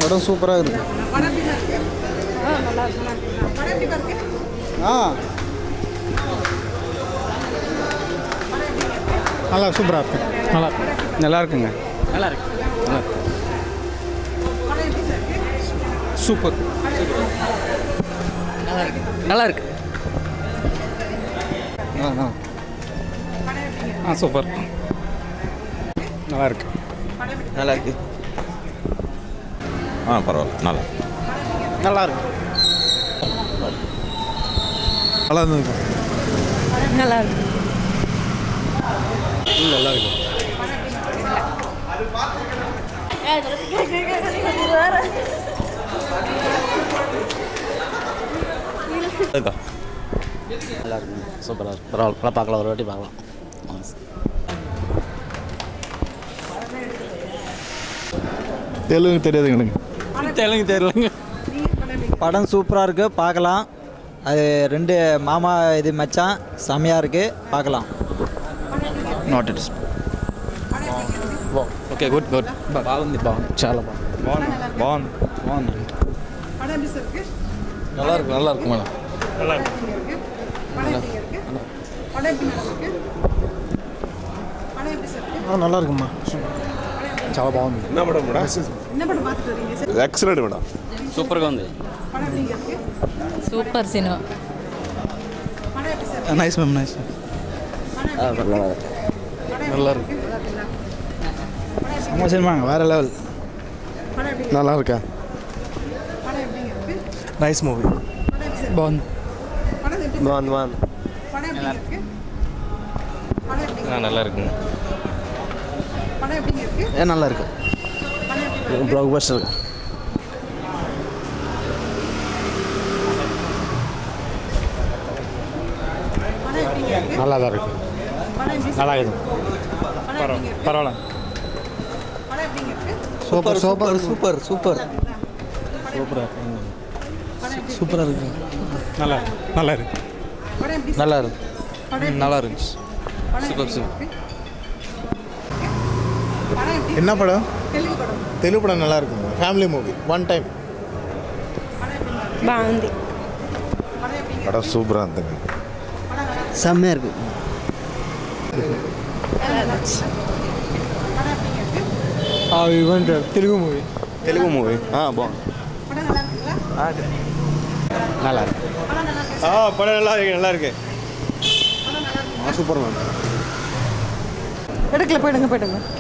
படம் சூப்பராக இருக்கு படம் எப்படி இருக்கு நல்லா இருக்கு படம் எப்படி இருக்கு ஆ நல்லா சூப்பராக இருக்கு நல்லா நல்லா இருக்குங்க நல்லா இருக்கு நல்லா இருக்கு படம் எப்படி இருக்கு சூப்பர் நல்லா இருக்கு ஆ ஆ ஆ சூப்பர் நல்லா இருக்கு நல்லா இருக்கு ஆ பரவாயில்ல நல்லா நல்லா இருக்கு நல்லா இருந்தது நல்லா இருக்கு நல்லா இருக்கு இருக்கா நல்லா இருக்கு சூப்பராக இருக்கு பரவாயில்ல நல்லா பார்க்கலாம் ஒரு வாட்டி பார்க்கலாம் தெலுங்கு தெரியாதுங்க எனக்கு தெலுங்கு தெரியலங்க படம் சூப்பராக இருக்குது பார்க்கலாம் அது ரெண்டு மாமா இது மச்சான் செம்மையாக இருக்குது பார்க்கலாம் not it's okay good good బాగుంది బాగుంది చాలా బాగుంది బాగుంది బాగుంది బాగుంది படம் எப்படி இருக்கு நல்லா இருக்கு நல்லா இருக்கு மேடம் படம் எப்படி இருக்கு படம் எப்படி இருக்கு படம் எப்படி இருக்கு நல்லா இருக்குமா చాలా బాగుంది என்ன மேடம் மேடம் என்ன படம் பார்த்துட்டு வரீங்க சார் எக்ஸலண்ட் மேடம் சூப்பராக ఉంది படம் எப்படி இருக்கு సూపర్ సినిమా படம் எப்படி சார் నైస్ మ్యామ్ నైస్ நல்லா இருக்கு செம்ம சினிமாங்க வேற லெவல் படம் எப்படி நல்லா இருக்கா படம் எப்படி இருக்கு நைஸ் மூவி படம் எப்படி சார் బాగుంది படம் எப்படி బాగుంది బాగుంది படம் எப்படி இருக்கு படம் எப்படி நல்லா இருக்குங்க படம் எப்படி இருக்கு ஏ நல்லா இருக்கு படம் எப்படி இருக்கு ப்ளாக் பஸ்டர் படம் எப்படி இருக்கு நல்லா தான் இருக்கு படம் எப்படி நல்லா இருக்குது படம் எப்படி இருக்கு பரவாயில்ல படம் எப்படி இருக்கு சூப்பர் சூப்பர் சூப்பர் சூப்பர் சூப்பராக இருக்கு நல்லா நல்லா இருக்கு படம் எப்படி நல்லா இருக்கு படம் எப்படி நல்லா இருந்துச்சு படம் எப்படி இருக்கு படம் எப்படி என்ன படம் தெலுங்கு படம் தெலுங்கு படம் நல்லா இருக்குங்க ஃபேமிலி மூவி ஒன் டைம் బాగుంది படம் எப்படி படம் சூப்பராக இருந்துங்க செம்மையாக இருக்குது ఇవంటే తెలుగు మూవీ తెలుగు మూవీ బాగుంది படம் நல்லா இருக்குங்களா நல்லா இருக்கு படம் நல்லா இருக்கு ஆ படம் நல்லா இருக்கு நல்லா இருக்கு படம் நல்லா இருக்கு சூப்பர் மேம் எடுக்கல போயிடுங்க போயிடுங்க